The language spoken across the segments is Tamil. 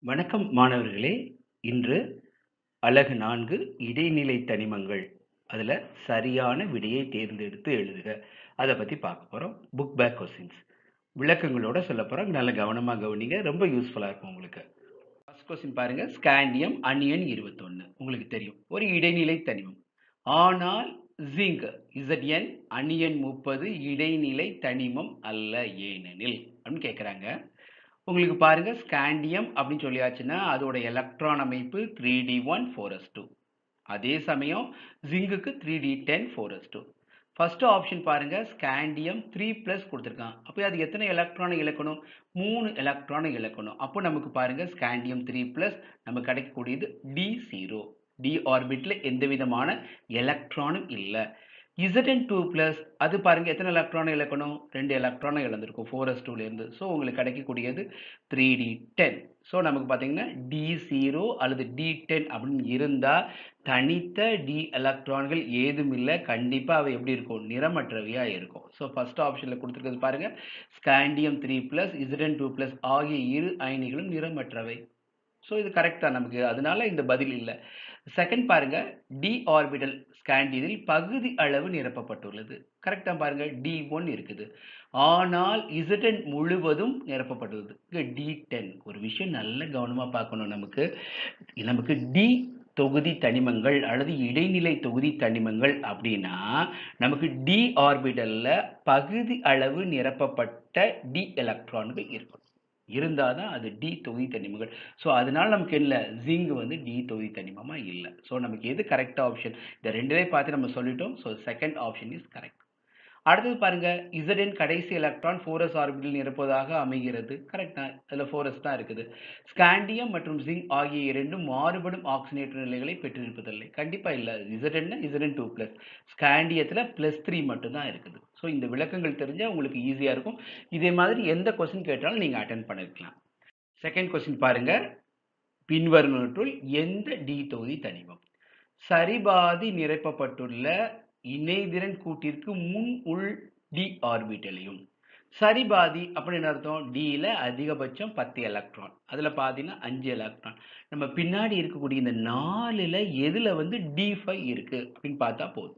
வணக்கம் மாணவர்களே! இன்று அலகு 4 இடைநிலை தனிமங்கள். அதுல சரியான விடையை தேர்ந்தெடுத்து எழுதுக. அத பத்தி பார்க்க போறோம். Book back questions. விளக்கங்களோட சொல்லப் போறோம். நல்ல கவனமா கவனிங்க. ரொம்ப யூஸ்ஃபுல்லா இருக்கும் உங்களுக்கு. ஃபர்ஸ்ட் கொஸ்டின் பாருங்க. ஸ்காண்டியம் அணியன் 21 உங்களுக்கு தெரியும். ஒரு இடைநிலை தனிமம். ஆனால் ஜிங்க் Zn அணியன் 30 இடைநிலை தனிமம் அல்ல ஏனெனில் அப்படின்னு கேட்கறாங்க. உங்களுக்கு பாருங்க ஸ்காண்டியம் அப்படின்னு சொல்லியாச்சுன்னா அதோட எலக்ட்ரான் அமைப்பு 3d1 4s2 அதே சமயம் ஜிங்குக்கு 3d10 4s2 ஃபர்ஸ்ட் ஆப்ஷன் பாருங்க ஸ்காண்டியம் 3 பிளஸ் கொடுத்துருக்கான் அப்போ அது எத்தனை எலக்ட்ரானை இழக்கணும் மூணு எலக்ட்ரானை இழக்கணும் அப்போ நமக்கு பாருங்க ஸ்காண்டியம் 3 பிளஸ் நமக்கு கிடைக்கக்கூடியது டி ஜீரோ டி ஆர்பிட்ல எந்த விதமான எலக்ட்ரானும் இல்லை Zn 2 பிளஸ் அது பாருங்க எத்தனை எலக்ட்ரானை இழக்கணும் ரெண்டு எலக்ட்ரானை இழந்திருக்கும் ஃபோர் எஸ் டூலேருந்து ஸோ உங்களுக்கு கிடைக்கக்கூடியது த்ரீ டி டென் ஸோ நமக்கு பார்த்தீங்கன்னா டி ஜீரோ அல்லது டி டென் அப்படின்னு இருந்தால் தனித்த டி எலக்ட்ரான்கள் ஏதும் இல்லை கண்டிப்பாக அவை எப்படி இருக்கும் நிறமற்றவையாக இருக்கும் ஸோ ஃபர்ஸ்ட் ஆப்ஷனில் கொடுத்துருக்கிறது பாருங்க ஸ்காண்டியம் த்ரீ பிளஸ் இசடன் டூ பிளஸ் ஆகிய இரு அயனிகளும் நிறமற்றவை ஸோ இது கரெக்ட் தான் நமக்கு அதனால இந்த பதில் இல்லை செகண்ட் பாருங்க டி ஆர்பிடல் ஸ்காண்டியனில் பகுதி அளவு நிரப்பப்பட்டுள்ளது கரெக்டாக பாருங்க டி ஒன் இருக்குது ஆனால் இசடன் முழுவதும் நிரப்பப்பட்டுள்ளது இங்கே டி டென் ஒரு விஷயம் நல்ல கவனமாக பார்க்கணும் நமக்கு நமக்கு டி தொகுதி தனிமங்கள் அல்லது இடைநிலை தொகுதி தனிமங்கள் அப்படின்னா நமக்கு டி ஆர்பிடல்ல பகுதி அளவு நிரப்பப்பட்ட டி எலக்ட்ரான்கள் இருக்கும் இருந்தால் தான் அது டி தொகுதி தனிமங்கள் ஸோ அதனால நமக்கு என்ன ஜிங்க் வந்து டி தொகுதி தனிமமாக இல்லை ஸோ நமக்கு எது கரெக்ட் ஆப்ஷன் இந்த ரெண்டுலே பார்த்து நம்ம சொல்லிட்டோம் so second option is correct அடுத்தது பாருங்க இசடின் கடைசி எலக்ட்ரான் ஃபோரஸ் ஆர்பிட்டில் நிரப்பதாக அமைகிறது கரெக்ட் தான் அதில் ஃபோரஸ் தான் இருக்குது ஸ்காண்டியம் மற்றும் ஜிங்க் ஆகிய இரண்டும் மாறுபடும் ஆக்சினேட்டர் நிலைகளை பெற்றிருப்பதில்லை கண்டிப்பாக இல்லை இசடன்னா இசடன் டூ ப்ளஸ் ஸ்காண்டியத்தில் ப்ளஸ் த்ரீ மட்டும்தான் இருக்குது ஸோ இந்த விளக்கங்கள் தெரிஞ்சால் உங்களுக்கு ஈஸியாக இருக்கும் இதே மாதிரி எந்த கொஸ்டின் கேட்டாலும் நீங்கள் அட்டன் பண்ணிருக்கலாம் செகண்ட் கொஸ்டின் பாருங்க பின்வருவற்றுள் எந்த டி தொகுதி தனிமம் சரிபாதி நிரப்பப்பட்டுள்ள இணைதிறன் கூட்டிற்கு முன் உள் டி ஆர்பிட்டலையும் சரிபாதி அப்படின்னு அர்த்தம் டியில் அதிகபட்சம் பத்து எலக்ட்ரான் அதில் பார்த்தீங்கன்னா அஞ்சு எலக்ட்ரான் நம்ம பின்னாடி இருக்கக்கூடிய இந்த நாலில் எதில் வந்து டி ஃபைவ் இருக்குது அப்படின்னு பார்த்தா போதும்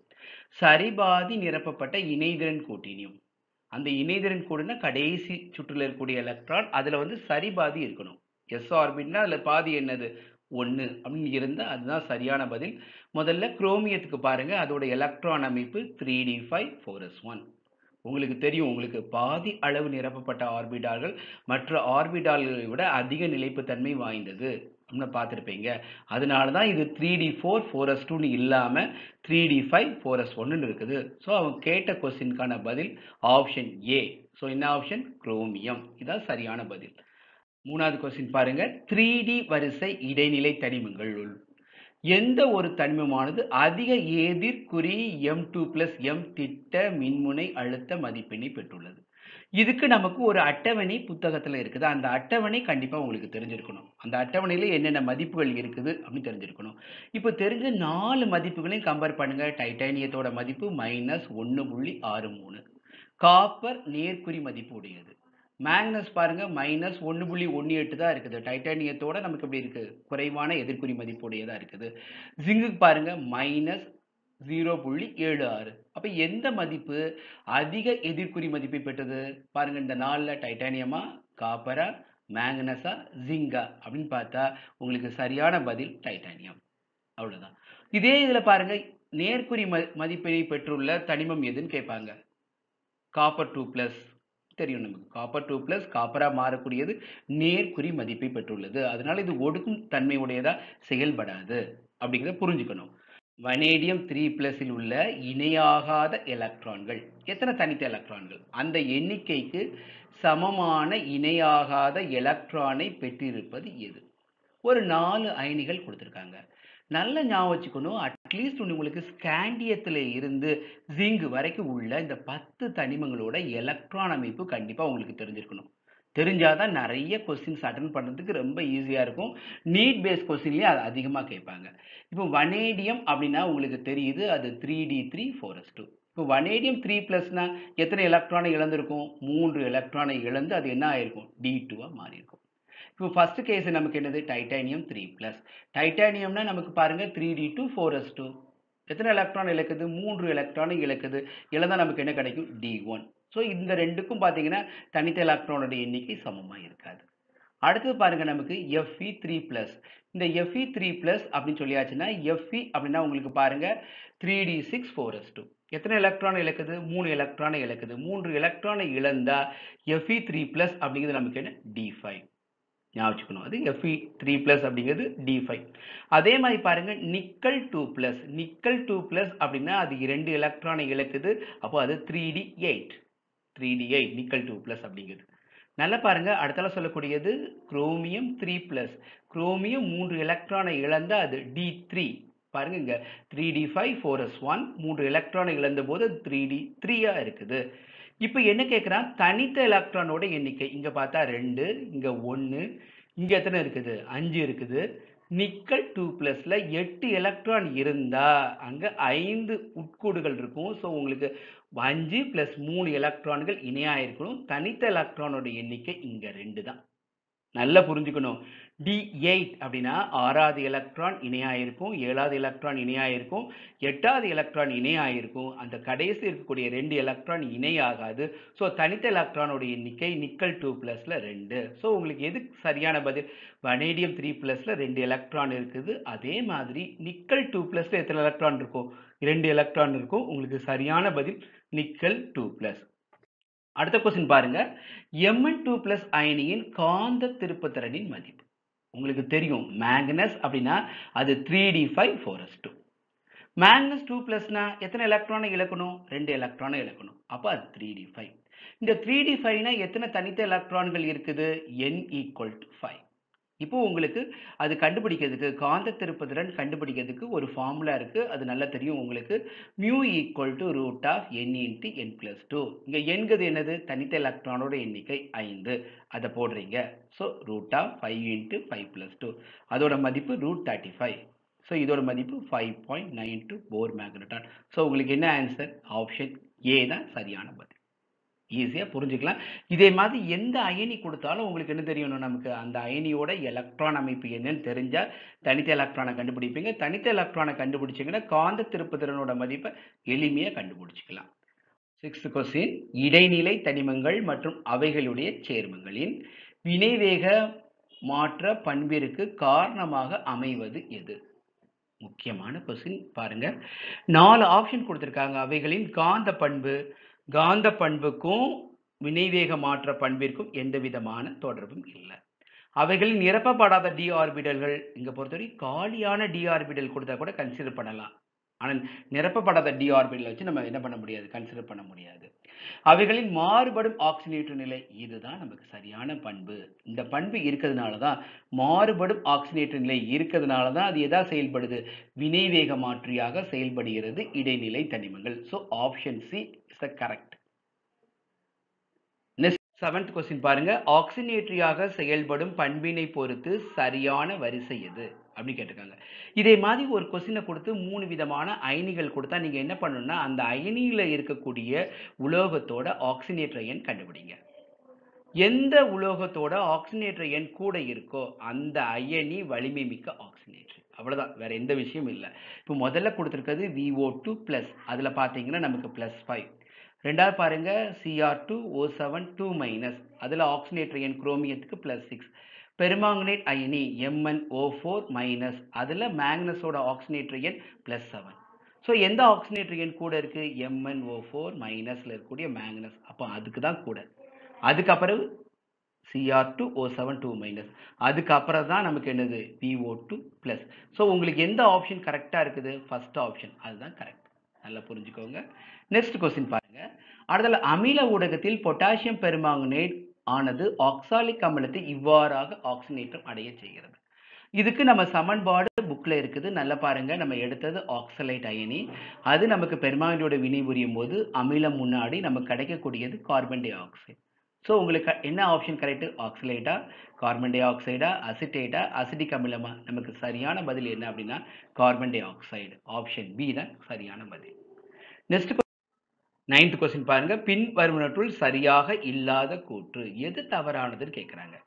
சரிபாதி நிரப்பப்பட்ட இணைதிறன் கூட்டினியும் அந்த இணைதிறன் கூடுனா கடைசி சுற்றில் இருக்கக்கூடிய எலக்ட்ரான் அதில் வந்து சரிபாதி இருக்கணும் எஸ் ஆர்பிட்னா அதில் பாதி என்னது ஒன்று அப்படின்னு இருந்தால் அதுதான் சரியான பதில் முதல்ல குரோமியத்துக்கு பாருங்கள் அதோட எலக்ட்ரான் அமைப்பு three D five four S one உங்களுக்கு தெரியும் உங்களுக்கு பாதி அளவு நிரப்பப்பட்ட ஆர்பிட்டால்கள் மற்ற ஆர்பிட்டால்களை விட அதிக நிலைப்புத்தன்மை வாய்ந்தது அப்படின்னு பார்த்துருப்பீங்க அதனால தான் இது three d four four s டூன்னு இல்லாமல் three D five four s ஒன்னு இருக்குது ஸோ அவங்க கேட்ட கொஸ்டினுக்கான பதில் ஆப்ஷன் ஏ ஸோ என்ன ஆப்ஷன் குரோமியம் இதான் சரியான பதில் மூணாவது கொஸ்டின் பாருங்க த்ரீ டி வரிசை இடைநிலை தனிமங்களுள் எந்த ஒரு தனிமமானது அதிக எதிர்குறி எம் டூ பிளஸ் எம் திட்ட மின்முனை அழுத்த மதிப்பினை பெற்றுள்ளது இதுக்கு நமக்கு ஒரு அட்டவணை புத்தகத்தில் இருக்குது அந்த அட்டவணை கண்டிப்பாக உங்களுக்கு தெரிஞ்சிருக்கணும் அந்த அட்டவணையில் என்னென்ன மதிப்புகள் இருக்குது அப்படின்னு தெரிஞ்சிருக்கணும் இப்போ தெரிஞ்ச நாலு மதிப்புகளையும் கம்பேர் பண்ணுங்க டைட்டானியத்தோட மதிப்பு மைனஸ் ஒன்று புள்ளி ஆறு மூணு காப்பர் நேர்குறி மதிப்பு உடையது மேக்னஸ் பாருங்க மைனஸ் ஒன்று புள்ளி ஒன்று எட்டு தான் இருக்குது டைட்டானியத்தோட நமக்கு எப்படி இருக்கு குறைவான எதிர்குறி மதிப்புடையதாக இருக்குது ஜிங்குக்கு பாருங்க மைனஸ் ஜீரோ புள்ளி ஏழு ஆறு அப்போ எந்த மதிப்பு அதிக எதிர்குறி மதிப்பை பெற்றது பாருங்க இந்த நாளில் டைட்டானியமா காப்பரா மேங்கனஸா ஜிங்கா அப்படின்னு பார்த்தா உங்களுக்கு சரியான பதில் டைட்டானியம் அவ்வளோதான் இதே இதில் பாருங்க நேர்குறி ம மதிப்பினை பெற்றுள்ள தனிமம் எதுன்னு கேட்பாங்க காப்பர் டூ ப்ளஸ் தெரியும் நமக்கு காப்பர் டூ பிளஸ் காப்பராக மாறக்கூடியது நேர்குறி மதிப்பை பெற்றுள்ளது அதனால இது ஒடுக்கும் தன்மை உடையதா செயல்படாது அப்படிங்கிறத புரிஞ்சுக்கணும் வனேடியம் த்ரீ பிளஸில் உள்ள இணையாகாத எலக்ட்ரான்கள் எத்தனை தனித்த எலக்ட்ரான்கள் அந்த எண்ணிக்கைக்கு சமமான இணையாகாத எலக்ட்ரானை பெற்றிருப்பது எது ஒரு நாலு அயனிகள் கொடுத்துருக்காங்க நல்ல ஞாபகம் வச்சுக்கணும் அட்லீஸ்ட் உங்களுக்கு ஸ்காண்டியத்தில் இருந்து ஜிங்கு வரைக்கும் உள்ள இந்த பத்து தனிமங்களோட எலக்ட்ரான் அமைப்பு கண்டிப்பாக உங்களுக்கு தெரிஞ்சிருக்கணும் தெரிஞ்சாதான் நிறைய கொஸ்டின்ஸ் அட்டன் பண்ணுறதுக்கு ரொம்ப ஈஸியாக இருக்கும் நீட் பேஸ் கொஸ்டின்லேயே அது அதிகமாக கேட்பாங்க இப்போ வனேடியம் அப்படின்னா உங்களுக்கு தெரியுது அது three d three four s two இப்போ வனேடியம் த்ரீ ப்ளஸ்னா எத்தனை எலக்ட்ரானை இழந்திருக்கும் மூன்று எலக்ட்ரானை இழந்து அது என்ன ஆயிருக்கும் டி டூவாக மாறி இருக்கும் இப்போ ஃபர்ஸ்ட் கேஸ் நமக்கு என்னது டைட்டானியம் த்ரீ ப்ளஸ் டைட்டானியம்னா நமக்கு பாருங்க three d two four s two எத்தனை எலக்ட்ரான் இழக்குது மூன்று எலக்ட்ரானை இழக்குது இழந்தால் நமக்கு என்ன கிடைக்கும் டி ஒன் ஸோ இந்த ரெண்டுக்கும் பார்த்தீங்கன்னா தனித்த எலக்ட்ரானோட எண்ணிக்கை சமமாக இருக்காது அடுத்தது பாருங்க நமக்கு எஃப்இ த்ரீ ப்ளஸ் இந்த எஃப்இ த்ரீ ப்ளஸ் அப்படின்னு சொல்லியாச்சுன்னா எஃப்இ அப்படின்னா உங்களுக்கு பாருங்க three d six four s two எத்தனை எலக்ட்ரானை இழக்குது மூணு எலக்ட்ரானை இழக்குது மூன்று எலக்ட்ரானை இழந்தா எஃப்இ த்ரீ ப்ளஸ் அப்படிங்கிறது நமக்கு என்ன டி ஃபைவ் ஞாபகம் வச்சுக்கணும் அது எஃப்இ த்ரீ ப்ளஸ் அப்படிங்கிறது டி ஃபைவ் அதே மாதிரி பாருங்க nickel two plus nickel two plus அப்படின்னா அது இரண்டு எலக்ட்ரானை இழக்குது அப்போ அது three d eight three d eight nickel two plus அப்படிங்கிறது நல்லா பாருங்க அடுத்தால சொல்லக்கூடியது குரோமியம் த்ரீ ப்ளஸ் குரோமியம் மூன்று எலக்ட்ரானை இழந்தா அது டி த்ரீ பாருங்க இங்க three D five four S one மூன்று எலக்ட்ரானை இழந்த போது த்ரீ டி த்ரீயா இருக்குது இப்போ என்ன கேட்குறான் தனித்த எலக்ட்ரானோட எண்ணிக்கை இங்க பார்த்தா ரெண்டு இங்க ஒன்று இங்க எத்தனை இருக்குது அஞ்சு இருக்குது நிக்கல் டூ பிளஸ்ல எட்டு எலக்ட்ரான் இருந்தா அங்க ஐந்து உட்கூடுகள் இருக்கும் ஸோ உங்களுக்கு அஞ்சு பிளஸ் மூணு எலக்ட்ரான்கள் இணையா இருக்கணும் தனித்த எலக்ட்ரானோட எண்ணிக்கை இங்க ரெண்டு தான் நல்லா புரிஞ்சுக்கணும் டி எயிட் அப்படின்னா ஆறாவது எலக்ட்ரான் இணையா இருக்கும் ஏழாவது எலக்ட்ரான் இணையா இருக்கும் எட்டாவது எலக்ட்ரான் இணையா இருக்கும் அந்த கடைசி இருக்கக்கூடிய ரெண்டு எலக்ட்ரான் இணையாகாது ஸோ தனித்த எலக்ட்ரானோட எண்ணிக்கை நிக்கல் டூ பிளஸ்ல ரெண்டு ஸோ உங்களுக்கு எது சரியான பதில் வனேடியம் த்ரீ பிளஸ்ல ரெண்டு எலக்ட்ரான் இருக்குது அதே மாதிரி நிக்கல் டூ பிளஸ்ல எத்தனை எலக்ட்ரான் இருக்கும் ரெண்டு எலக்ட்ரான் இருக்கும் உங்களுக்கு சரியான பதில் நிக்கல் டூ பிளஸ் அடுத்த கொஸ்டின் பாருங்க எம்என் டூ பிளஸ் அயனியின் காந்த திருப்புத்திறனின் மதிப்பு உங்களுக்கு தெரியும் மேக்னஸ் அப்படின்னா அது three D five four s two மேக்னஸ் டூ பிளஸ்னா எத்தனை எலக்ட்ரானை இழக்கணும் ரெண்டு எலக்ட்ரானை இழக்கணும் அப்போ அது த்ரீ டி ஃபைவ் இந்த த்ரீ டி ஃபைவ்னா எத்தனை தனித்த எலக்ட்ரான்கள் இருக்குது என் ஈக்குவல் டு ஃபைவ் இப்போ உங்களுக்கு அது கண்டுபிடிக்கிறதுக்கு காந்த திருப்புதிறன் கண்டுபிடிக்கிறதுக்கு ஒரு ஃபார்முலா இருக்கு அது நல்லா தெரியும் உங்களுக்கு mu equal to root of n into n plus two இங்கே எண்கிறது என்னது தனித்த எலக்ட்ரானோட எண்ணிக்கை ஐந்து அதை போடுறீங்க so root of five into five plus two அதோட மதிப்பு ரூட் தேர்ட்டி ஃபைவ் ஸோ இதோட மதிப்பு five point nine two four magneton so உங்களுக்கு என்ன ஆன்சர் ஆப்ஷன் ஏ தான் சரியான பதில் ஈஸியாக புரிஞ்சுக்கலாம் இதே மாதிரி எந்த அயனி கொடுத்தாலும் உங்களுக்கு என்ன தெரியணும் நமக்கு அந்த அயனியோட எலக்ட்ரான் அமைப்பு என்னன்னு தெரிஞ்சால் தனித்த எலக்ட்ரானை கண்டுபிடிப்பீங்க தனித்த எலக்ட்ரானை கண்டுபிடிச்சிங்கன்னா காந்த திருப்புத்திறனோட மதிப்பை எளிமையாக கண்டுபிடிச்சிக்கலாம் சிக்ஸ்த் கொஸ்டின் இடைநிலை தனிமங்கள் மற்றும் அவைகளுடைய சேர்மங்களின் வினைவேக மாற்ற பண்பிற்கு காரணமாக அமைவது எது முக்கியமான கொஸ்டின் பாருங்க நாலு ஆப்ஷன் கொடுத்துருக்காங்க அவைகளின் காந்த பண்பு காந்த பண்புக்கும் வினைவேக மாற்ற பண்பிற்கும் எந்த விதமான தொடர்பும் இல்லை அவைகளின் நிரப்பப்படாத டி ஆர்பிடல்கள் இங்க பொறுத்தவரை காலியான டி ஆர்பிடல் கொடுத்தா கூட கன்சிடர் பண்ணலாம் ஆனால் நிரப்பப்படாத டி ஆர்பிடல் வச்சு நம்ம என்ன பண்ண முடியாது கன்சிடர் பண்ண முடியாது அவைகளின் மாறுபடும் ஆக்சினேற்ற நிலை இதுதான் நமக்கு சரியான பண்பு இந்த பண்பு இருக்கிறதுனால தான் மாறுபடும் ஆக்சினேற்ற நிலை இருக்கிறதுனால தான் அது எதா செயல்படுது வினைவேக மாற்றியாக செயல்படுகிறது இடைநிலை தனிமங்கள் so option C is the correct next seventh question பாருங்க ஆக்சினேற்றியாக செயல்படும் பண்பினை பொறுத்து சரியான வரிசை எது அப்படின்னு கேட்டிருக்காங்க இதே மாதிரி ஒரு கொஸ்டினை கொடுத்து மூணு விதமான அயனிகள் கொடுத்தா நீங்க என்ன பண்ணணும்னா அந்த அயனியில இருக்கக்கூடிய உலோகத்தோட ஆக்சினேற்ற எண் கண்டுபிடிங்க எந்த உலோகத்தோட ஆக்சினேற்ற எண் கூட இருக்கோ அந்த அயனி வலிமை மிக்க ஆக்சினேற்று அவ்வளவுதான் வேற எந்த விஷயமும் இல்லை இப்போ முதல்ல கொடுத்துருக்கிறது விஓ டூ பிளஸ் அதுல பாத்தீங்கன்னா நமக்கு பிளஸ் ஃபைவ் ரெண்டாவது பாருங்க CR two O seven two minus அதில் ஆக்சினேட்டர் எண் குரோமியத்துக்கு ப்ளஸ் சிக்ஸ் பெருமாங்கனேட் அயனி எம்என் ஓ ஃபோர் மைனஸ் அதில் மேக்னஸோட ஆக்சினேட்டர் எண் ப்ளஸ் செவன் ஸோ எந்த ஆக்சினேட்டர் எண் கூட இருக்கு எம்என் ஓ ஃபோர் மைனஸில் இருக்கக்கூடிய மேக்னஸ் அப்போ அதுக்கு தான் கூட அதுக்கப்புறம் CR two O seven two minus அதுக்கப்புறம் தான் நமக்கு என்னது விஓ டூ ப்ளஸ் ஸோ உங்களுக்கு எந்த ஆப்ஷன் கரெக்டாக இருக்குது ஃபர்ஸ்ட் ஆப்ஷன் அதுதான் கரெக்ட் நல்லா புரிஞ்சுக்கோங்க நெக்ஸ்ட் கொஸ்டின் பாருங்க அடுத்தல அமில ஊடகத்தில் பொட்டாசியம் பெருமாங்கனேட் ஆனது ஆக்சாலிக் அமிலத்தை இவ்வாறாக ஆக்சினேற்றம் அடைய செய்கிறது இதுக்கு நம்ம சமன்பாடு புக்ல இருக்குது நல்லா பாருங்க நம்ம எடுத்தது ஆக்சலைட் அயனி அது நமக்கு பெருமாங்கனோட வினை புரியும் போது அமிலம் முன்னாடி நமக்கு கிடைக்கக்கூடியது கார்பன் டை ஆக்சைடு ஸோ உங்களுக்கு என்ன ஆப்ஷன் கரெக்ட் ஆக்சலைட்டா கார்பன் டை ஆக்சைடா அசிட்டேட்டா அசிட்டிக் அமிலமா நமக்கு சரியான பதில் என்ன அப்படின்னா carbon dioxide option B தான் சரியான பதில் நெக்ஸ்ட் நைன்த் கொஸ்டின் பாருங்க பின் வருவனற்றுள் சரியாக இல்லாத கூற்று எது தவறானதுன்னு கேட்குறாங்க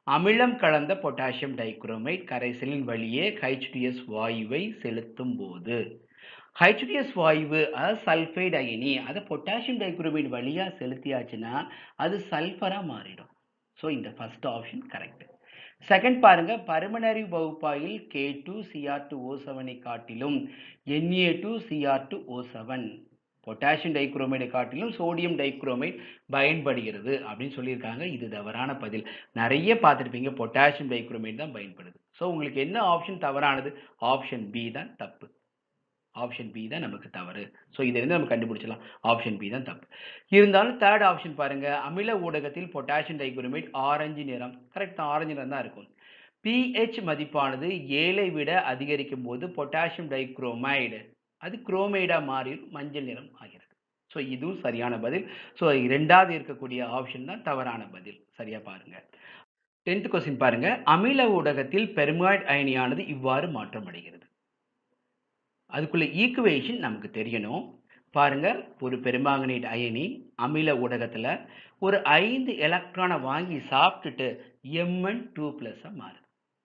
அமிலம் கலந்த பொட்டாசியம் டைகுரோமைட் கரைசலின் வழியே ஹெச்டிஎஸ் வாயுவை செலுத்தும் போது ஹெச்டிஎஸ் வாயு அதாவது சல்ஃபைடு அயனி அதை பொட்டாசியம் டைகுரோமைட் வழியாக செலுத்தியாச்சுன்னா அது சல்ஃபராக மாறிடும் ஸோ இந்த ஃபர்ஸ்ட் ஆப்ஷன் கரெக்ட் செகண்ட் பாருங்க பருமனரி பகுப்பாயில் K two CR two O செவனை காட்டிலும் NA two CR two O seven potassium டைகுரோமைடை காட்டிலும் சோடியம் டைகுரோமைட் பயன்படுகிறது அப்படின்னு சொல்லியிருக்காங்க இது தவறான பதில் நிறைய பார்த்துருப்பீங்க பொட்டாசியம் டைகுரோமைட் தான் பயன்படுது ஸோ உங்களுக்கு என்ன ஆப்ஷன் தவறானது ஆப்ஷன் பி தான் தப்பு ஆப்ஷன் பி தான் நமக்கு தவறு ஸோ இதிலிருந்து நம்ம கண்டுபிடிச்சலாம் ஆப்ஷன் பி தான் தப்பு இருந்தாலும் தேர்ட் ஆப்ஷன் பாருங்க அமில ஊடகத்தில் பொட்டாசியம் டைகுரோமேட் ஆரஞ்சு நிறம் கரெக்ட் ஆரஞ்சு நிறம் தான் இருக்கும் பிஹெச் மதிப்பானது ஏழை விட அதிகரிக்கும் போது பொட்டாசியம் டைகுரோமைடு அது குரோமைடாக மாறி மஞ்சள் நிறம் ஆகிறது ஸோ இதுவும் சரியான பதில் ஸோ இரண்டாவது இருக்கக்கூடிய ஆப்ஷன் தான் தவறான பதில் சரியா பாருங்க டென்த் கொஸ்டின் பாருங்க அமில ஊடகத்தில் பெருமாய்ட் அயனியானது இவ்வாறு மாற்றமடைகிறது அதுக்குள்ள ஈக்குவேஷன் நமக்கு தெரியணும் பாருங்க ஒரு பெருமாங்கனேட் அயனி அமில ஊடகத்தில் ஒரு ஐந்து எலக்ட்ரானை வாங்கி சாப்பிட்டுட்டு எம்என் டூ ப்ளஸ்ஸாக மாறுது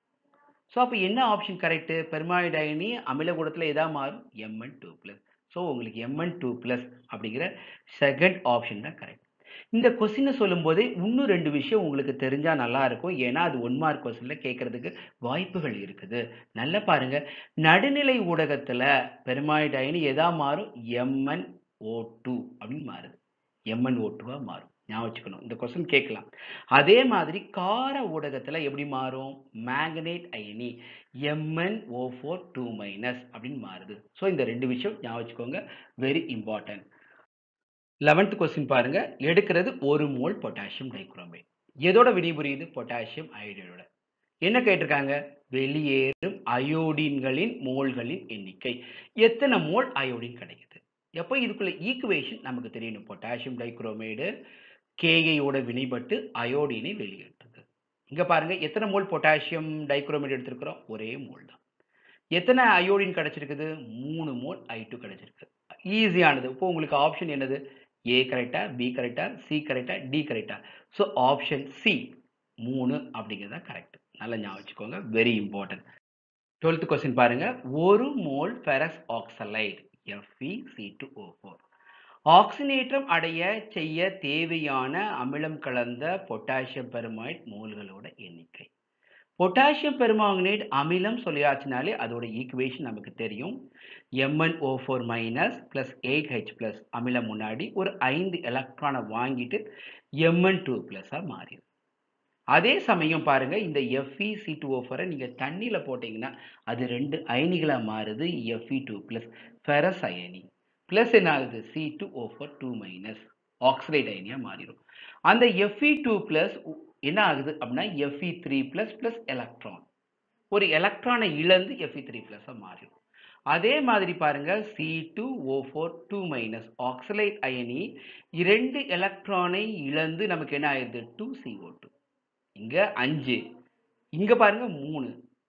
ஸோ அப்போ என்ன ஆப்ஷன் கரெக்டு பெருமாய்டு அயனி அமில ஊடகத்தில் எதா மாறும் எம்என் டூ ப்ளஸ் ஸோ உங்களுக்கு எம்என் டூ ப்ளஸ் அப்படிங்கிற செகண்ட் ஆப்ஷன் தான் கரெக்ட் இந்த கொஸ்டினை சொல்லும்போது இன்னும் ரெண்டு விஷயம் உங்களுக்கு தெரிஞ்சால் நல்லா இருக்கும் ஏன்னா அது ஒன் மார்க் கொஸ்டினில் கேட்கறதுக்கு வாய்ப்புகள் இருக்குது நல்லா பாருங்க நடுநிலை ஊடகத்தில் பெருமாய்டு அயனி எதா மாறும் எம்என் ஓ டூ அப்படின்னு மாறுது எம்என் ஓ டூவாக மாறும் ஞாபகம் வச்சுக்கணும் இந்த கொஸ்டின் கேட்கலாம் அதே மாதிரி கார ஊடகத்தில் எப்படி மாறும் மேங்கனேட் அயனி MN O four two minus அப்படின்னு மாறுது ஸோ இந்த ரெண்டு விஷயம் ஞாபகம் வச்சுக்கோங்க வெரி இம்பார்ட்டன்ட் லெவன்த் கொஸ்டின் பாருங்க எடுக்கிறது ஒரு மோல் பொட்டாசியம் டைகுரோமேட் எதோட வினைபுரியுது பொட்டாசியம் அயோடைடோட என்ன கேட்டிருக்காங்க வெளியேறும் அயோடின்களின் மோல்களின் எண்ணிக்கை எத்தனை மோல் அயோடின் கிடைக்குது எப்போ இதுக்குள்ள ஈக்குவேஷன் நமக்கு தெரியணும் பொட்டாசியம் டைகுரோமேடு கேஐயோட வினைப்பட்டு அயோடினை வெளியேற்றுது இங்க பாருங்க எத்தனை மோல் பொட்டாசியம் டைகுரோமேட் எடுத்திருக்கிறோம் ஒரே மோல் தான் எத்தனை அயோடின் கிடைச்சிருக்குது மூணு மோல் ஐ டூ கிடைச்சிருக்கு ஈஸியானது இப்போ உங்களுக்கு ஆப்ஷன் என்னது ஏ கரெக்டா பி கரெக்டா சி கரெக்டா டி கரெக்டா ஸோ ஆப்ஷன் சி மூணு அப்படிங்கிறது தான் கரெக்ட் நல்லா ஞாபகம் வச்சுக்கோங்க வெரி இம்பார்ட்டன்ட் டுவெல்த் கொஸ்டின் பாருங்க ஒரு mole ferrous oxalate FE C two O four ஆக்சினேற்றம் அடைய செய்ய தேவையான அமிலம் கலந்த பொட்டாசியம் பெருமாய்ட் மோல்களோட எண்ணிக்கை பொட்டாசியம் பெருமாங்கனேட் அமிலம் சொல்லியாச்சுனாலே அதோட ஈக்குவேஷன் நமக்கு தெரியும் MN O four minus plus eight H plus அமிலம் முன்னாடி ஒரு ஐந்து எலக்ட்ரானை வாங்கிட்டு எம்என் டூ ப்ளஸ்ஸாக மாறிடும் அதே சமயம் பாருங்க இந்த எஃப்இ சி டூ ஓ ஃபோரை நீங்கள் தண்ணியில் போட்டிங்கன்னா அது ரெண்டு அயனிகளாக மாறுது எஃப்இ டூ ப்ளஸ் ஃபெரஸ் அயனி ப்ளஸ் என்ன ஆகுது C two O four two minus oxide அயனியாக மாறிடும் அந்த எஃப்இ டூ ப்ளஸ் என்ன ஆகுது அப்படின்னா FE three plus plus electron ஒரு எலக்ட்ரானை இழந்து எஃப்இ த்ரீ ப்ளஸ்ஸாக மாறிடும் அதே மாதிரி பாருங்க C two O four two minus oxalate அயனி இரண்டு எலக்ட்ரானை இழந்து நமக்கு என்ன ஆயிடுது டூ சிஓ டூ இங்க அஞ்சு இங்க பாருங்க மூணு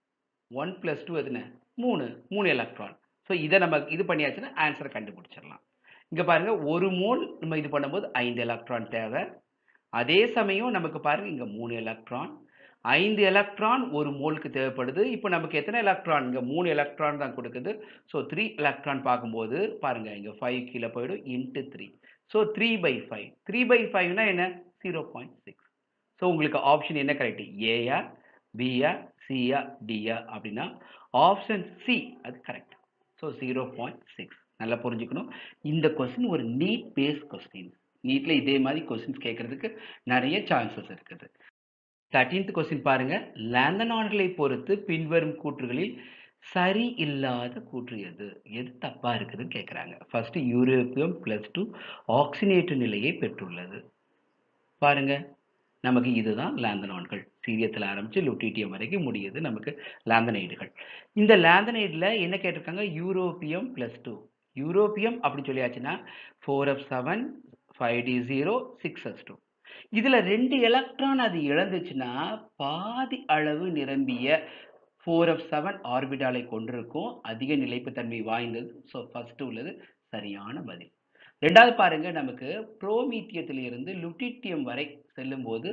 ஒன் பிளஸ் டூ எதுன மூணு மூணு எலக்ட்ரான் ஸோ இதை நம்ம இது பண்ணியாச்சுன்னா ஆன்சரை கண்டுபிடிச்சிடலாம் இங்க பாருங்க ஒரு மோல் நம்ம இது பண்ணும்போது ஐந்து எலக்ட்ரான் தேவை அதே சமயம் நமக்கு பாருங்க இங்க மூணு எலக்ட்ரான் ஐந்து எலக்ட்ரான் ஒரு மோலுக்கு தேவைப்படுது இப்போ நமக்கு எத்தனை எலக்ட்ரான் இங்கே மூணு எலக்ட்ரான் தான் கொடுக்குது ஸோ த்ரீ எலக்ட்ரான் பார்க்கும்போது பாருங்க இங்கே ஃபைவ் கீழே போயிடும் into three so three by five three by ஃபைவ்னா என்ன ஜீரோ பாயிண்ட் சிக்ஸ் ஸோ உங்களுக்கு ஆப்ஷன் என்ன கரெக்ட் ஏயா பியா சியா டியா அப்படின்னா ஆப்ஷன் சி அது correct so zero point six நல்லா புரிஞ்சுக்கணும் இந்த கொஸ்டின் ஒரு நீட் பேஸ் கொஸ்டின் நீட்டில் இதே மாதிரி கொஸ்டின்ஸ் கேட்கறதுக்கு நிறைய சான்சஸ் இருக்குது தேர்டீன்த் கொஸ்டின் பாருங்க லேந்தனான்களை பொறுத்து பின்வரும் கூற்றுகளில் சரி இல்லாத கூற்று எது எது தப்பா இருக்குதுன்னு கேட்குறாங்க ஃபர்ஸ்ட் யூரோப்பியம் பிளஸ் டூ ஆக்சினேற்ற நிலையை பெற்றுள்ளது பாருங்க நமக்கு இதுதான் லேந்தனான்கள் சீரியத்தில் ஆரம்பிச்சு லுட்டிட்டியம் வரைக்கும் முடியுது நமக்கு லேந்தனைடுகள் இந்த லேந்தனைடில் என்ன கேட்டிருக்காங்க யூரோப்பியம் பிளஸ் டூ யூரோப்பியம் அப்படின்னு சொல்லியாச்சுன்னா four f seven five d zero six s two இதுல ரெண்டு எலக்ட்ரான் அது இழந்துச்சுன்னா பாதி அளவு நிரம்பிய ஃபோர் எஃப் செவன் ஆர்பிட்டாலை கொண்டிருக்கும் அதிக நிலைப்புத்தன்மை வாய்ந்தது ஸோ ஃபர்ஸ்ட் உள்ளது சரியான பதில் ரெண்டாவது பாருங்க நமக்கு புரோமீத்தியத்திலிருந்து லுட்டிட்டியம் வரை செல்லும்போது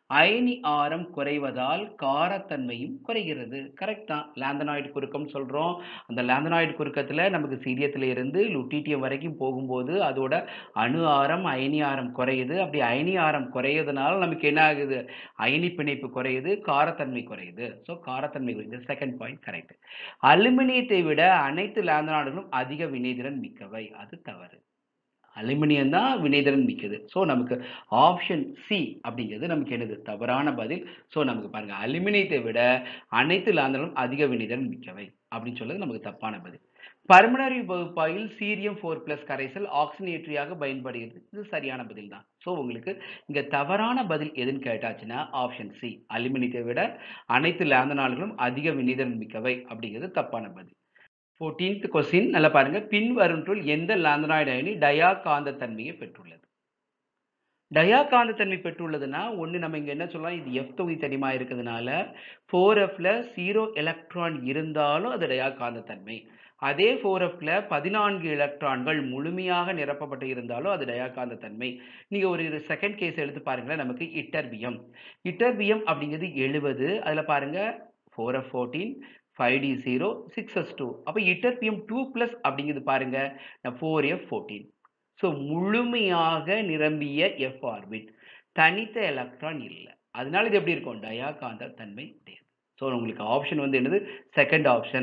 அயனி ஆரம் குறைவதால் காரத்தன்மையும் குறைகிறது கரெக்ட் தான் லேந்தனாய்டு குறுக்கம் சொல்றோம் அந்த லேந்தனாய்டு குறுக்கத்துல நமக்கு சீரியத்துல இருந்து லுட்டிட்டியம் வரைக்கும் போகும்போது அதோட அணு ஆரம் அயனி ஆரம் குறையுது அப்படி அயனி ஆரம் குறையதுனால நமக்கு என்ன ஆகுது அயனி பிணைப்பு குறையுது காரத்தன்மை குறையுது ஸோ காரத்தன்மை குறையுது செகண்ட் பாயிண்ட் கரெக்ட் அலுமினியத்தை விட அனைத்து லேந்தனாய்டுகளும் அதிக வினைதிறன் மிக்கவை அது தவறு அலுமினியம் தான் வினைதிறன் மிக்கது ஸோ நமக்கு ஆப்ஷன் சி அப்படிங்கிறது நமக்கு என்னது தவறான பதில் ஸோ நமக்கு பாருங்க அலுமினியத்தை விட அனைத்து லாந்தலும் அதிக வினைதிறன் மிக்கவை அப்படின்னு சொல்றது நமக்கு தப்பான பதில் பர்மனரி பகுப்பாயில் சீரியம் ஃபோர் பிளஸ் கரைசல் ஆக்சினேட்டரியாக பயன்படுகிறது இது சரியான பதில் தான் ஸோ உங்களுக்கு இங்க தவறான பதில் எதுன்னு கேட்டாச்சுன்னா ஆப்ஷன் சி அலுமினியத்தை விட அனைத்து லேந்தனால்களும் அதிக வினைதிறன் மிக்கவை அப்படிங்கிறது தப்பான பதில் ஃபோர்டீன்த் கொஸ்டின் நல்லா பாருங்க பின்வருவற்றுள் எந்த லாந்தனாய்டு அயனி டயா காந்த தன்மையை பெற்றுள்ளது டயா காந்த தன்மை பெற்றுள்ளதுன்னா ஒன்று நம்ம இங்கே என்ன சொல்லலாம் இது எஃப் தொகுதி தனிமா இருக்கிறதுனால ஃபோர் எஃப்ல ஜீரோ எலக்ட்ரான் இருந்தாலும் அது டயா காந்த தன்மை அதே ஃபோர் எஃப்ல பதினான்கு எலக்ட்ரான்கள் முழுமையாக நிரப்பப்பட்டு இருந்தாலும் அது டயா காந்த தன்மை நீங்க ஒரு செகண்ட் கேஸ் எடுத்து பாருங்களேன் நமக்கு இட்டர்பியம் இட்டர்பியம் அப்படிங்கிறது எழுபது அதுல பாருங்க four f fourteen five d zero six s two அப்போ இட்டர்பிஎம் டூ ப்ளஸ் அப்படிங்கிறது பாருங்க ஃபோர் எஃப் ஃபோர்டீன் ஸோ முழுமையாக நிரம்பிய எஃப் ஆர்பிட் தனித்த எலக்ட்ரான் இல்லை அதனால இது எப்படி இருக்கும் டயா காந்த தன்மை உடையது ஸோ உங்களுக்கு ஆப்ஷன் வந்து என்னது second option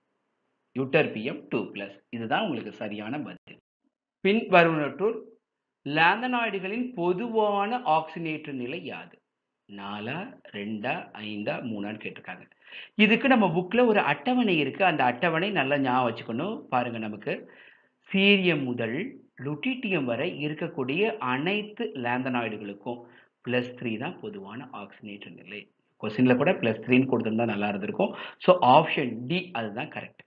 ytterbium two plus இதுதான் உங்களுக்கு சரியான பதில் பின் வருவனற்றுள் லேந்தனாய்டுகளின் பொதுவான ஆக்சினேற்ற நிலை யாது நாலா ரெண்டா ஐந்தா மூணான்னு கேட்டிருக்காங்க இதுக்கு நம்ம புக்ல ஒரு அட்டவணை இருக்கு அந்த அட்டவணை நல்லா ஞாபகம் வச்சுக்கணும் பாருங்க நமக்கு சீரியம் முதல் லுட்டிட்டியம் வரை இருக்கக்கூடிய அனைத்து லேந்தனாய்டுகளுக்கும் பிளஸ் த்ரீ தான் பொதுவான ஆக்சினேற்ற நிலை கொஸ்டின்ல கூட பிளஸ் த்ரீன்னு கொடுத்துருந்தா நல்லா இருந்திருக்கும் ஸோ ஆப்ஷன் டி அதுதான் கரெக்ட்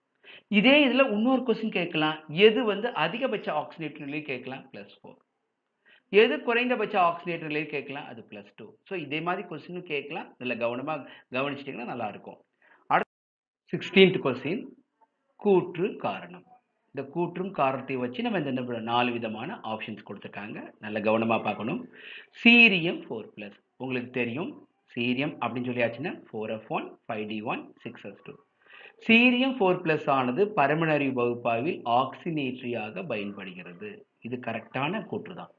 இதே இதுல இன்னொரு கொஸ்டின் கேட்கலாம் எது வந்து அதிகபட்ச ஆக்சினேற்ற நிலை கேட்கலாம் பிளஸ் ஃபோர் எது குறைந்தபட்ச ஆக்சினேட்டர் நிலையில் கேட்கலாம் அது பிளஸ் டூ ஸோ இதே மாதிரி கொஸ்டினும் கேட்கலாம் இதில் கவனமாக கவனிச்சிட்டிங்கன்னா நல்லா இருக்கும் அடுத்த சிக்ஸ்டீன்த் கொஸ்டின் கூற்று காரணம் இந்த கூற்றும் காரணத்தை வச்சு நம்ம இந்த என்ன நாலு விதமான ஆப்ஷன்ஸ் கொடுத்துருக்காங்க நல்ல கவனமாக பார்க்கணும் சீரியம் ஃபோர் ப்ளஸ் உங்களுக்கு தெரியும் சீரியம் அப்படின்னு சொல்லியாச்சுன்னா four f one five d one six f two cerium four plus ஆனது பரமனரி வகுப்பாவில் ஆக்சினேட்ரியாக பயன்படுகிறது இது கரெக்டான கூற்று தான்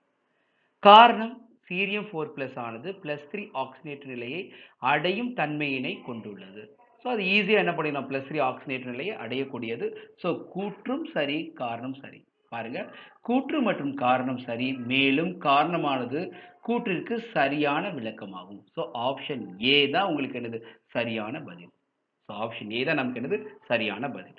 காரணம் சீரியம் ஃபோர் பிளஸ் ஆனது பிளஸ் த்ரீ ஆக்சினேட் நிலையை அடையும் தன்மையினை கொண்டுள்ளது ஸோ அது ஈஸியாக என்ன பண்ணிடலாம் பிளஸ் த்ரீ ஆக்சினேட் நிலையை அடையக்கூடியது ஸோ கூற்றும் சரி காரணம் சரி பாருங்க கூற்று மற்றும் காரணம் சரி மேலும் காரணமானது கூற்றிற்கு சரியான விளக்கமாகும் ஸோ ஆப்ஷன் ஏ தான் உங்களுக்கு என்னது சரியான பதில் ஸோ ஆப்ஷன் ஏ தான் நமக்கு என்னது சரியான பதில்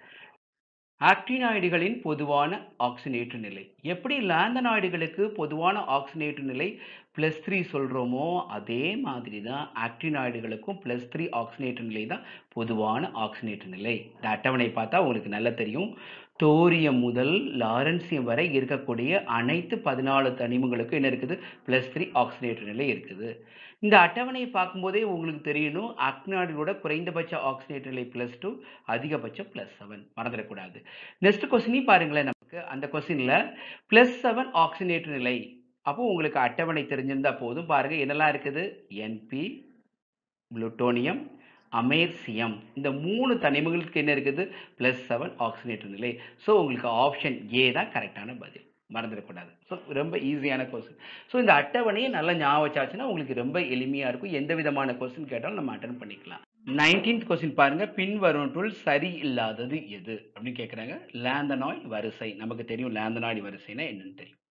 ஆக்டினாய்டுகளின் பொதுவான ஆக்சினேற்று நிலை எப்படி லேந்தனாய்டுகளுக்கு பொதுவான ஆக்சினேற்று நிலை ப்ளஸ் த்ரீ சொல்கிறோமோ அதே மாதிரி தான் ஆக்டினாய்டுகளுக்கும் ப்ளஸ் த்ரீ ஆக்சினேற்று நிலை தான் பொதுவான ஆக்சினேற்று நிலை இந்த அட்டவணை பார்த்தா உங்களுக்கு நல்லா தெரியும் தோரியம் முதல் லாரன்சியம் வரை இருக்கக்கூடிய அனைத்து பதினாலு தனிமங்களுக்கும் என்ன இருக்குது ப்ளஸ் த்ரீ ஆக்சினேற்று நிலை இருக்குது இந்த அட்டவணையை பார்க்கும்போதே உங்களுக்கு தெரியணும் ஆக்னாய்டோட குறைந்தபட்ச ஆக்சினேட் நிலை ப்ளஸ் டூ அதிகபட்சம் ப்ளஸ் செவன் மறந்துடக்கூடாது நெக்ஸ்ட் கொஸ்டினையும் பாருங்களேன் நமக்கு அந்த கொஸ்டினில் ப்ளஸ் செவன் ஆக்சினேட் நிலை அப்போ உங்களுக்கு அட்டவணை தெரிஞ்சிருந்தா போதும் பாருங்க என்னெல்லாம் இருக்குது என்பி புளுட்டோனியம் அமேர்சியம் இந்த மூணு தனிமங்களுக்கு என்ன இருக்குது ப்ளஸ் செவன் ஆக்சினேட்டர் நிலை ஸோ உங்களுக்கு ஆப்ஷன் ஏ தான் கரெக்டான பதில் மறந்துடக்கூடாது ஸோ ரொம்ப ஈஸியான கொஸ்டின் ஸோ இந்த அட்டவணையை நல்லா ஞாபகம் வச்சாச்சுன்னா உங்களுக்கு ரொம்ப எளிமையாக இருக்கும் எந்த விதமான கொஸ்டின் கேட்டாலும் நம்ம அட்டன் பண்ணிக்கலாம் நைன்டீன்த் கொஸ்டின் பாருங்க பின்வருவற்றுள் சரி இல்லாதது எது அப்படின்னு கேட்குறாங்க லேந்தனாய் வரிசை நமக்கு தெரியும் லேந்தனாய் வரிசைனா என்னன்னு தெரியும்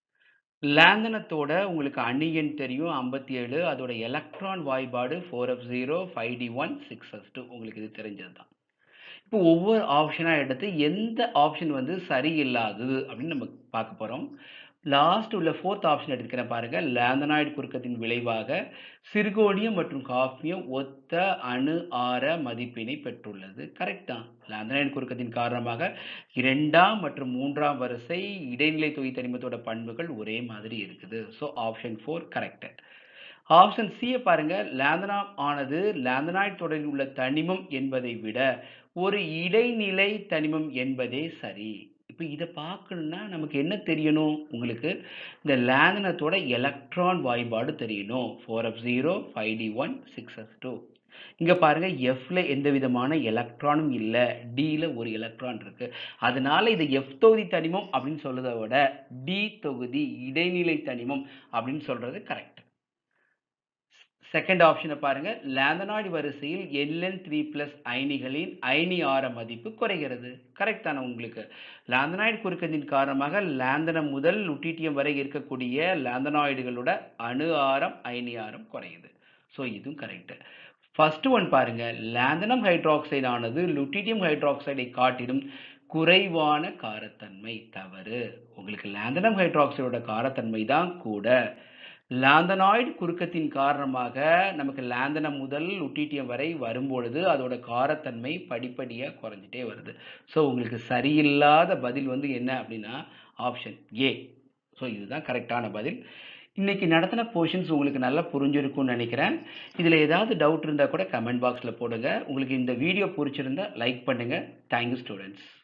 லேந்தனத்தோட உங்களுக்கு அணியன் தெரியும் ஐம்பத்தி ஏழு அதோட எலக்ட்ரான் வாய்பாடு four f zero five d one six f two உங்களுக்கு இது தெரிஞ்சது தான் இப்போ ஒவ்வொரு ஆப்ஷனாக எடுத்து எந்த ஆப்ஷன் வந்து சரியில்லாதது அப்படின்னு நம்ம பார்க்க போகிறோம் லாஸ்ட் உள்ள ஃபோர்த் ஆப்ஷன் எடுத்துக்கிறேன் பாருங்க லேந்தனாய்டு குறுக்கத்தின் விளைவாக சிர்கோனியம் மற்றும் காஃபியம் ஒத்த அணு ஆர மதிப்பினை பெற்றுள்ளது கரெக்ட் தான் லேந்தனாய்டு குறுக்கத்தின் காரணமாக இரண்டாம் மற்றும் மூன்றாம் வரிசை இடைநிலை தொகுதி தனிமத்தோட பண்புகள் ஒரே மாதிரி இருக்குது so option four correct option சியை பாருங்க லேந்தனாம் ஆனது லேந்தனாய்டு தொடரில் உள்ள தனிமம் என்பதை விட ஒரு இடைநிலை தனிமம் என்பதே சரி இப்போ இப்போ இதை பார்க்கணுன்னா நமக்கு என்ன தெரியணும் உங்களுக்கு இந்த லேந்தனத்தோட எலக்ட்ரான் வாய்ப்பாடு தெரியணும் four f zero five d one six f two இங்கே பாருங்க எஃப்ல எந்த விதமான எலக்ட்ரானும் இல்லை டியில் ஒரு எலக்ட்ரான் இருக்கு அதனால இது எஃப் தொகுதி தனிமம் அப்படின்னு சொல்றதை விட டி தொகுதி இடைநிலை தனிமம் அப்படின்னு சொல்றது கரெக்ட் செகண்ட் ஆப்ஷனை பாருங்க லேந்தனாய்டு வரிசையில் எல்என் த்ரீ பிளஸ் அயனிகளின் அயனி ஆர மதிப்பு குறைகிறது கரெக்ட் தானே உங்களுக்கு லேந்தனாய்டு குறுக்கத்தின் காரணமாக லேந்தனம் முதல் லுட்டிட்டியம் வரை இருக்கக்கூடிய லேந்தனாய்டுகளோட அணு ஆரம் அயனி ஆரம் குறையுது ஸோ இதுவும் கரெக்ட் ஃபர்ஸ்ட் ஒன் பாருங்க லேந்தனம் ஹைட்ராக்சைடு ஆனது லுட்டிடியம் ஹைட்ராக்சைடை காட்டிலும் குறைவான காரத்தன்மை தவறு உங்களுக்கு லேந்தனம் ஹைட்ராக்சைடோட காரத்தன்மை தான் கூட லாந்தனாய்டு குறுக்கத்தின் காரணமாக நமக்கு லாந்தனம் முதல் லுட்டிட்டியம் வரை வரும்பொழுது அதோட காரத்தன்மை படிப்படியாக குறைஞ்சிட்டே வருது ஸோ உங்களுக்கு சரியில்லாத பதில் வந்து என்ன அப்படின்னா ஆப்ஷன் ஏ ஸோ இதுதான் கரெக்டான பதில் இன்னைக்கு நடத்தின போர்ஷன்ஸ் உங்களுக்கு நல்லா புரிஞ்சிருக்கும்னு நினைக்கிறேன் இதில் ஏதாவது டவுட் இருந்தால் கூட கமெண்ட் பாக்ஸில் போடுங்க உங்களுக்கு இந்த வீடியோ பிடிச்சிருந்தா லைக் பண்ணுங்கள் தேங்க்யூ ஸ்டூடெண்ட்ஸ்